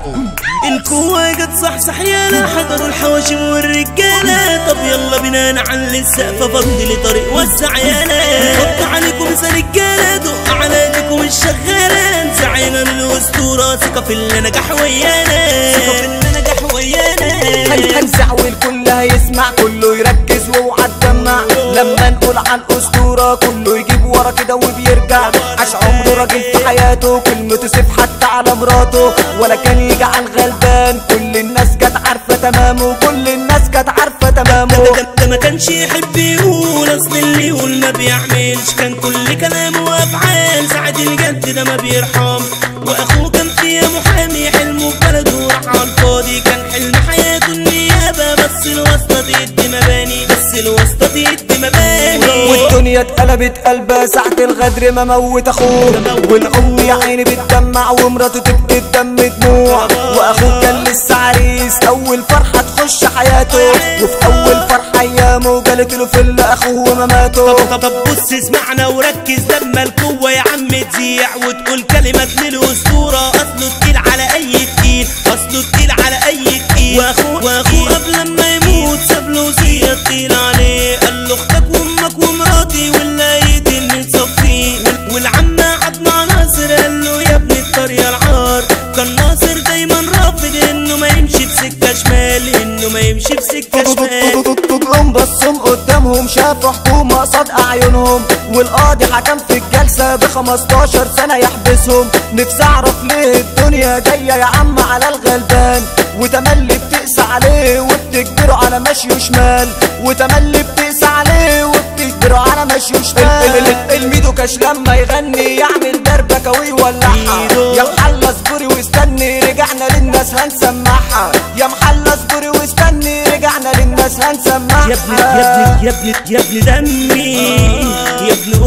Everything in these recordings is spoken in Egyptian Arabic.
الكوة قد صح صح يالا حضروا الحواشم والرجالة طب يلا بينا نعلي السقف فضي لي طريق وسع يالا حط عليكم رجالة دق على ايديكم الشغالة انسعينا للأسطورة ثقة في اللي نجح ويانا ثقة في اللي نجح ويانا هن- هنزع والكل هيسمع كله يركز واوعى تدمع لما نقول عن اسطوره كله يجيب ورا كده وبيرجع عاش عمره راجل في حياته كلمته سيف حتى على مراته ولا كان يجي عن غلبان كل الناس كانت عارفه تمامه كل الناس كانت عارفه تمامه ده, ده, ده ما كانش يحب يقول اصل اللي يقول ما بيعملش كان كل كلامه وافعال سعد الجد ده ما بيرحم واخوه كان فيها محامي حلمه في بلده راح على الفاضي كان حلم حياته النيابه بس الواسطه تدي مباني بس الواسطه تدي مباني والدنيا اتقلبت قلبها ساعة الغدر ما موت اخوه والام يا عيني بتدمع ومراته تبكي الدم دموع واخوه كان لسه عريس اول فرحة تخش حياته وفي اول فرحة ايامه قالت له فل اخوه ومماته طب طب بص اسمعنا وركز لما القوة يا عم تذيع وتقول كلمة للأسطورة أصله تقيل على أي تقيل أصله تقيل على أي تقيل وأخوه وأخوه قبل ما يموت ساب له وصية تقيل عليه قال له أختك وأمك ومراتي ولا يدي تصفيه والعم قعد مع ناصر قال له يا ابني الطريقة العار كان ناصر دايما رافض إنه ما يمشي بسكة شمال إنه ما يمشي بسكة شمال تضرم بصهم قدامهم شافوا حكومة قصاد أعينهم والقاضي حكم في الجلسة ب 15 سنة يحبسهم نفسي أعرف ليه الدنيا جاية يا عم على الغلبان وتملي بتقسى عليه وبتجبره على مشي شمال وتملي بتقسى عليه وبتجبره على مشي شمال الميدو كاش لما يغني يعمل دربكة ويولعها يا محلى اصبري واستني رجعنا للناس هنسمعها يا محلى اصبري واستني رجعنا للناس هنسمعها يا ابن يا ابن يا ابن يا ابن دمي يا ابن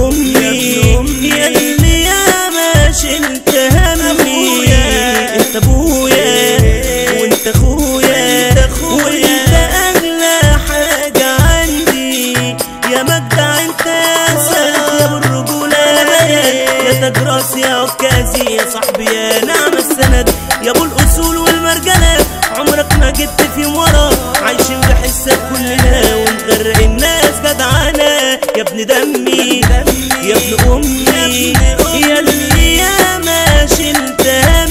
امي يا اللي يا ما شلت همي انت ابويا وانت اخويا وانت اغلى حاجه عندي يا مجدع انت سند يا ابو الرجوله يا تاج راسي يا عكازي يا صاحبي يا نعم السند يا ابو الاصول والمرجله عمرك ما جبت في ورا عايشين بحسك كلنا ونغرق الناس جدعانه يا ابن دمي يا ابن امي يا اللي يا ما شلت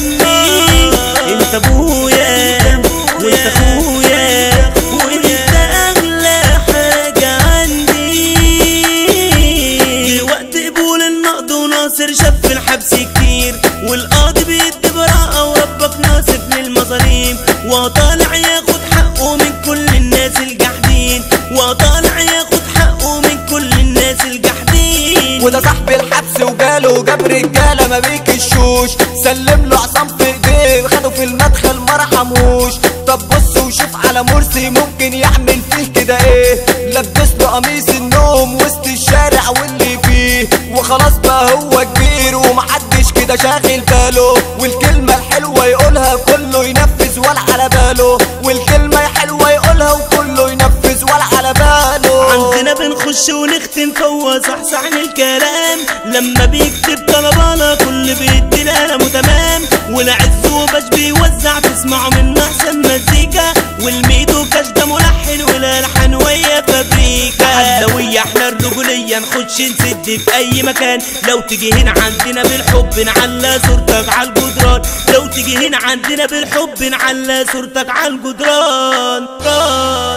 همي انت ابويا وانت اخويا وانت اغلى حاجه عندي وقت قبول النقد وناصر شاف في الحبس كتير والقاضي بيدي براءة وربك ناصف للمظالم وطالع ياخد حقه من كل الناس الجحدين وطالع ياخد حقه من كل الناس الجحدين وده صاحب الحبس وجاله جاب رجاله ما بيكشوش سلم له عصام في ايديه خده في المدخل ما رحموش طب بص وشوف على مرسي ممكن يعمل فيه كده ايه لبس له قميص النوم وسط الشارع واللي فيه وخلاص بقى هو كبير ومحدش كده شاغل باله والكلمه الحلوه يقولها كله ينفذ ولا على باله والكلمه الحلوه يقولها وكله ينفذ ولا على باله عندنا بنخش ونختم فهو صحصح الكلام لما بيكتب طلبانة كل بيدي القلم تمام والعز وباش بيوزع تسمعوا منه احسن مزيكا والميدو كاش ده ملحن والالحان ويا فابريكا حلوية احنا الرجولية نخش نسد في اي مكان لو تيجي هنا عندنا بالحب نعلى صورتك على الجدران لو تيجي هنا عندنا بالحب نعلى صورتك على الجدران